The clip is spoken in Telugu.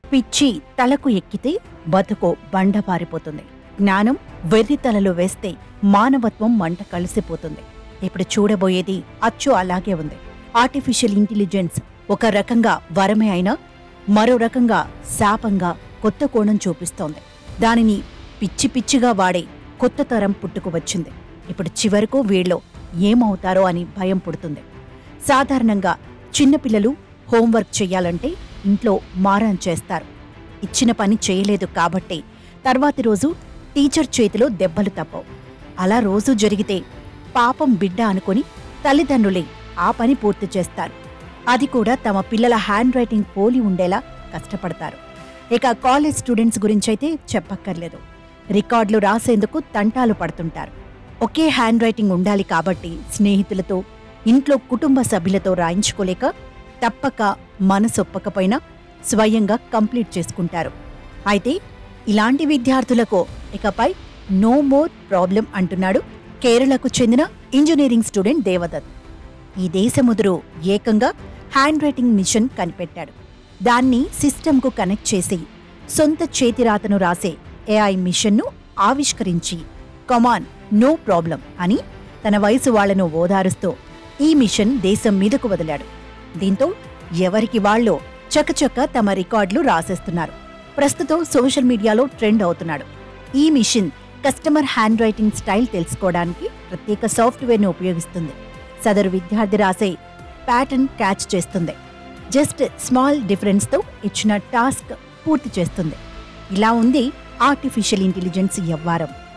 పిచ్చి తలకు ఎక్కితే బతుకు బండపారిపోతుంది జ్ఞానం వెర్రి తలలో వేస్తే మానవత్వం మంట కలిసిపోతుంది ఇప్పుడు చూడబోయేది అచ్చు అలాగే ఉంది ఆర్టిఫిషియల్ ఇంటెలిజెన్స్ ఒక రకంగా వరమే అయినా మరో రకంగా శాపంగా కొత్త కోణం చూపిస్తోంది దానిని పిచ్చి పిచ్చిగా వాడే కొత్త తరం పుట్టుకు వచ్చింది ఇప్పుడు చివరకు వీళ్ళు ఏమవుతారో అని భయం పుడుతుంది సాధారణంగా చిన్నపిల్లలు హోంవర్క్ చేయాలంటే ఇంట్లో మారాన్ చేస్తారు ఇచ్చిన పని చేయలేదు కాబట్టి తర్వాతి రోజు టీచర్ చేతిలో దెబ్బలు తప్పవు అలా రోజూ జరిగితే పాపం బిడ్డ అనుకొని తల్లిదండ్రులే ఆ పని పూర్తి చేస్తారు అది కూడా తమ పిల్లల హ్యాండ్ రైటింగ్ పోలి ఉండేలా కష్టపడతారు ఇక కాలేజ్ స్టూడెంట్స్ గురించైతే చెప్పక్కర్లేదు రికార్డులు రాసేందుకు తంటాలు పడుతుంటారు ఒకే హ్యాండ్ రైటింగ్ ఉండాలి కాబట్టి స్నేహితులతో ఇంట్లో కుటుంబ సభ్యులతో రాయించుకోలేక తప్పక మనసొప్పకపోయినా స్వయంగా కంప్లీట్ చేసుకుంటారు అయితే ఇలాంటి విద్యార్థులకు ఇకపై నో మోర్ ప్రాబ్లం అంటున్నాడు కేరళకు చెందిన ఇంజనీరింగ్ స్టూడెంట్ దేవదత్ ఈ దేశముదురు ఏకంగా హ్యాండ్ రైటింగ్ మిషన్ కనిపెట్టాడు దాన్ని సిస్టంకు కనెక్ట్ చేసి సొంత చేతిరాతను రాసే ఏఐ మిషన్ను ఆవిష్కరించి కమాన్ నో ప్రాబ్లం అని తన వయసు వాళ్లను ఓదారుస్తూ ఈ మిషన్ దేశం మీదకు వదిలాడు దీంతో ఎవరికి వాళ్ళో చకచక తమ రికార్డులు రాసేస్తున్నారు ప్రస్తుతం సోషల్ మీడియాలో ట్రెండ్ అవుతున్నాడు ఈ machine customer handwriting style తెలుసుకోవడానికి ప్రత్యేక సాఫ్ట్వేర్ను ఉపయోగిస్తుంది సదరు విద్యార్థి రాసే ప్యాటర్న్ క్యాచ్ చేస్తుంది జస్ట్ స్మాల్ డిఫరెన్స్తో ఇచ్చిన టాస్క్ పూర్తి చేస్తుంది ఇలా ఉంది ఆర్టిఫిషియల్ ఇంటెలిజెన్స్ వ్యవహారం